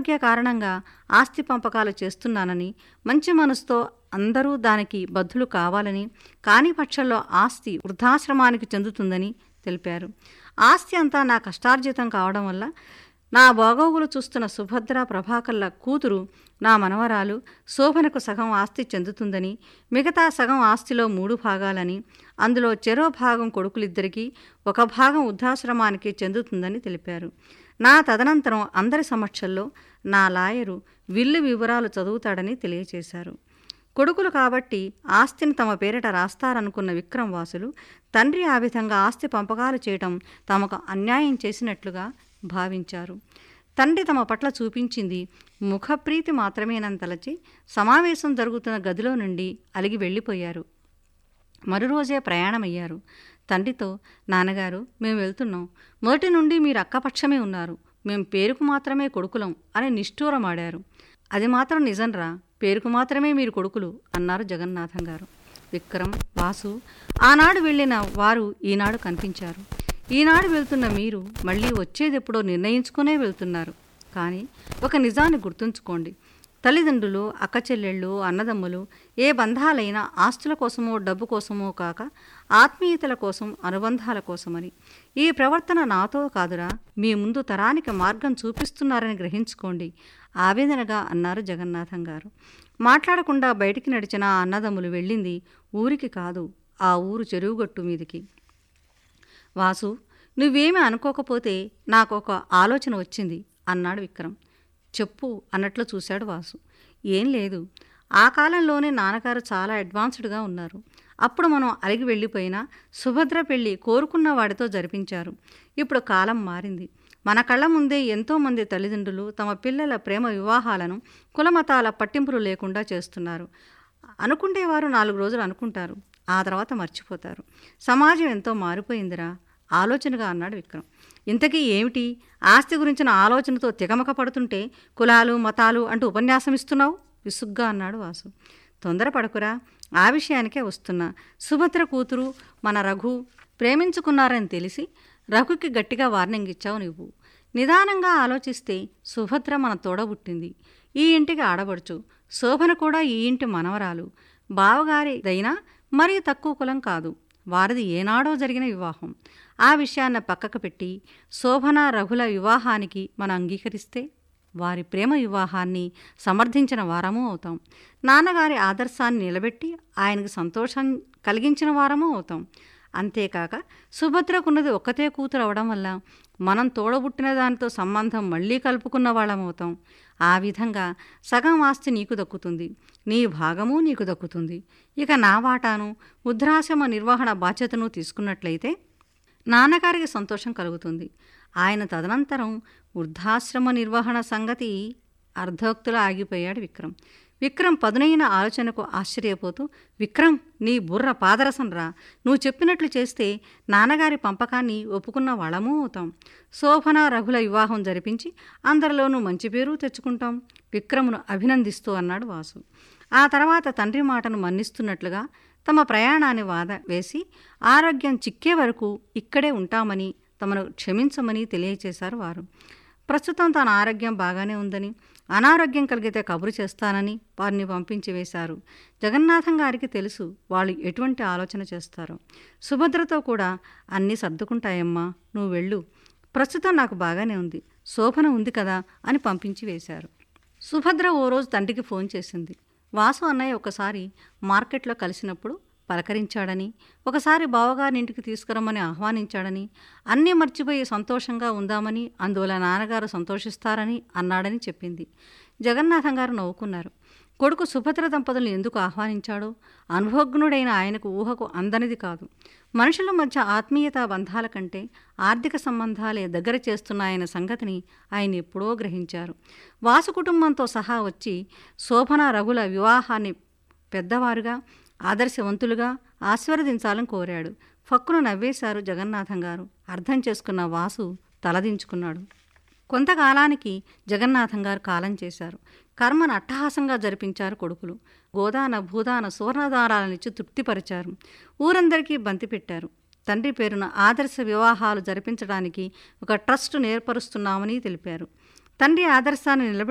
అనారోగ్య కారణంగా ఆస్తి పంపకాలు చేస్తున్నానని మంచి మనసుతో అందరూ దానికి బద్ధులు కావాలని కాని పక్షంలో ఆస్తి వృద్ధాశ్రమానికి చెందుతుందని తెలిపారు ఆస్తి అంతా నా కష్టార్జితం కావడం వల్ల నా బాగోగులు చూస్తున్న సుభద్ర ప్రభాకర్ల కూతురు నా మనవరాలు శోభనకు సగం ఆస్తి చెందుతుందని మిగతా సగం ఆస్తిలో మూడు భాగాలని అందులో చెరో భాగం కొడుకులిద్దరికీ ఒక భాగం వృద్ధాశ్రమానికి చెందుతుందని తెలిపారు నా తదనంతరం అందరి సమక్షంలో నా లాయరు విల్లు వివరాలు చదువుతాడని తెలియచేశారు కొడుకులు కాబట్టి ఆస్తిని తమ పేరిట రాస్తారనుకున్న విక్రమ్ వాసులు తండ్రి ఆ విధంగా ఆస్తి పంపకాలు చేయటం తమకు అన్యాయం చేసినట్లుగా భావించారు తండ్రి తమ పట్ల చూపించింది ముఖప్రీతి మాత్రమేనంతలచి సమావేశం జరుగుతున్న గదిలో నుండి అలిగి వెళ్ళిపోయారు మరురోజే ప్రయాణమయ్యారు తండ్రితో నాన్నగారు మేము వెళ్తున్నాం మొదటి నుండి మీరు అక్కపక్షమే ఉన్నారు మేం పేరుకు మాత్రమే కొడుకులం అని నిష్ఠూరమాడారు అది మాత్రం నిజంరా పేరుకు మాత్రమే మీరు కొడుకులు అన్నారు జగన్నాథం గారు విక్రమ్ వాసు ఆనాడు వెళ్ళిన వారు ఈనాడు కనిపించారు ఈనాడు వెళ్తున్న మీరు మళ్ళీ వచ్చేదెప్పుడో నిర్ణయించుకునే వెళ్తున్నారు కానీ ఒక నిజాన్ని గుర్తుంచుకోండి తల్లిదండ్రులు అక్క చెల్లెళ్ళు అన్నదమ్ములు ఏ బంధాలైనా ఆస్తుల కోసమో డబ్బు కోసమో కాక ఆత్మీయతల కోసం అనుబంధాల కోసమని ఈ ప్రవర్తన నాతో కాదురా మీ ముందు తరానికి మార్గం చూపిస్తున్నారని గ్రహించుకోండి ఆవేదనగా అన్నారు జగన్నాథం గారు మాట్లాడకుండా బయటికి నడిచిన ఆ అన్నదమ్ములు వెళ్ళింది ఊరికి కాదు ఆ ఊరు చెరువుగట్టు మీదికి వాసు నువ్వేమీ అనుకోకపోతే నాకు ఒక ఆలోచన వచ్చింది అన్నాడు విక్రమ్ చెప్పు అన్నట్లు చూశాడు వాసు ఏం లేదు ఆ కాలంలోనే నాన్నగారు చాలా అడ్వాన్స్డ్గా ఉన్నారు అప్పుడు మనం అలిగి వెళ్ళిపోయినా సుభద్ర పెళ్లి కోరుకున్న వాడితో జరిపించారు ఇప్పుడు కాలం మారింది మన కళ్ళ ముందే ఎంతోమంది తల్లిదండ్రులు తమ పిల్లల ప్రేమ వివాహాలను కులమతాల పట్టింపులు లేకుండా చేస్తున్నారు అనుకుంటేవారు నాలుగు రోజులు అనుకుంటారు ఆ తర్వాత మర్చిపోతారు సమాజం ఎంతో మారిపోయిందిరా ఆలోచనగా అన్నాడు విక్రమ్ ఇంతకీ ఏమిటి ఆస్తి గురించిన ఆలోచనతో తికమక పడుతుంటే కులాలు మతాలు అంటూ ఉపన్యాసం ఇస్తున్నావు విసుగ్గా అన్నాడు వాసు తొందరపడకురా ఆ విషయానికే వస్తున్నా సుభద్ర కూతురు మన రఘు ప్రేమించుకున్నారని తెలిసి రఘుకి గట్టిగా వార్నింగ్ ఇచ్చావు నువ్వు నిదానంగా ఆలోచిస్తే సుభద్ర మన తోడబుట్టింది ఈ ఇంటికి ఆడబడుచు శోభన కూడా ఈ ఇంటి మనవరాలు బావగారిదైనా మరీ తక్కువ కులం కాదు వారిది ఏనాడో జరిగిన వివాహం ఆ విషయాన్ని పక్కకు పెట్టి శోభన రఘుల వివాహానికి మనం అంగీకరిస్తే వారి ప్రేమ వివాహాన్ని సమర్థించిన వారము అవుతాం నాన్నగారి ఆదర్శాన్ని నిలబెట్టి ఆయనకు సంతోషం కలిగించిన వారము అవుతాం అంతేకాక సుభద్రకున్నది ఒక్కతే కూతురు అవడం వల్ల మనం తోడబుట్టిన దానితో సంబంధం మళ్ళీ కలుపుకున్న వాళ్ళమవుతాం ఆ విధంగా సగం ఆస్తి నీకు దక్కుతుంది నీ భాగము నీకు దక్కుతుంది ఇక నా వాటాను వృద్ధాశ్రమ నిర్వహణ బాధ్యతను తీసుకున్నట్లయితే నాన్నగారికి సంతోషం కలుగుతుంది ఆయన తదనంతరం వృద్ధాశ్రమ నిర్వహణ సంగతి అర్ధోక్తులా ఆగిపోయాడు విక్రమ్ విక్రమ్ పదునైన ఆలోచనకు ఆశ్చర్యపోతూ విక్రమ్ నీ బుర్ర పాదరసం రా నువ్వు చెప్పినట్లు చేస్తే నాన్నగారి పంపకాన్ని ఒప్పుకున్న వాళ్ళమూ అవుతాం శోభన రఘుల వివాహం జరిపించి అందరిలోనూ మంచి పేరు తెచ్చుకుంటాం విక్రమును అభినందిస్తూ అన్నాడు వాసు ఆ తర్వాత తండ్రి మాటను మన్నిస్తున్నట్లుగా తమ ప్రయాణాన్ని వాద వేసి ఆరోగ్యం చిక్కే వరకు ఇక్కడే ఉంటామని తమను క్షమించమని తెలియచేశారు వారు ప్రస్తుతం తన ఆరోగ్యం బాగానే ఉందని అనారోగ్యం కలిగితే కబురు చేస్తానని వారిని పంపించి వేశారు జగన్నాథం గారికి తెలుసు వాళ్ళు ఎటువంటి ఆలోచన చేస్తారో సుభద్రతో కూడా అన్నీ సర్దుకుంటాయమ్మా నువ్వు వెళ్ళు ప్రస్తుతం నాకు బాగానే ఉంది శోభన ఉంది కదా అని పంపించి వేశారు సుభద్ర ఓ రోజు తండ్రికి ఫోన్ చేసింది వాసు అన్నయ్య ఒకసారి మార్కెట్లో కలిసినప్పుడు పలకరించాడని ఒకసారి బావగారిని ఇంటికి తీసుకురమ్మని ఆహ్వానించాడని అన్నీ మర్చిపోయి సంతోషంగా ఉందామని అందువల్ల నాన్నగారు సంతోషిస్తారని అన్నాడని చెప్పింది జగన్నాథం గారు నవ్వుకున్నారు కొడుకు సుభద్ర దంపతులను ఎందుకు ఆహ్వానించాడో అనుభవజ్ఞుడైన ఆయనకు ఊహకు అందనిది కాదు మనుషుల మధ్య ఆత్మీయత బంధాల కంటే ఆర్థిక సంబంధాలే దగ్గర చేస్తున్నాయన్న సంగతిని ఆయన ఎప్పుడో గ్రహించారు వాసు కుటుంబంతో సహా వచ్చి శోభన రఘుల వివాహాన్ని పెద్దవారుగా ఆదర్శవంతులుగా ఆశీర్వదించాలని కోరాడు ఫక్కున నవ్వేశారు జగన్నాథం గారు అర్థం చేసుకున్న వాసు తలదించుకున్నాడు కొంతకాలానికి జగన్నాథం గారు కాలం చేశారు కర్మను అట్టహాసంగా జరిపించారు కొడుకులు గోదాన భూదాన సువర్ణదారాలనిచ్చి తృప్తిపరిచారు ఊరందరికీ బంతి పెట్టారు తండ్రి పేరున ఆదర్శ వివాహాలు జరిపించడానికి ఒక ట్రస్ట్ ఏర్పరుస్తున్నామని తెలిపారు తండ్రి ఆదర్శాన్ని నిలబె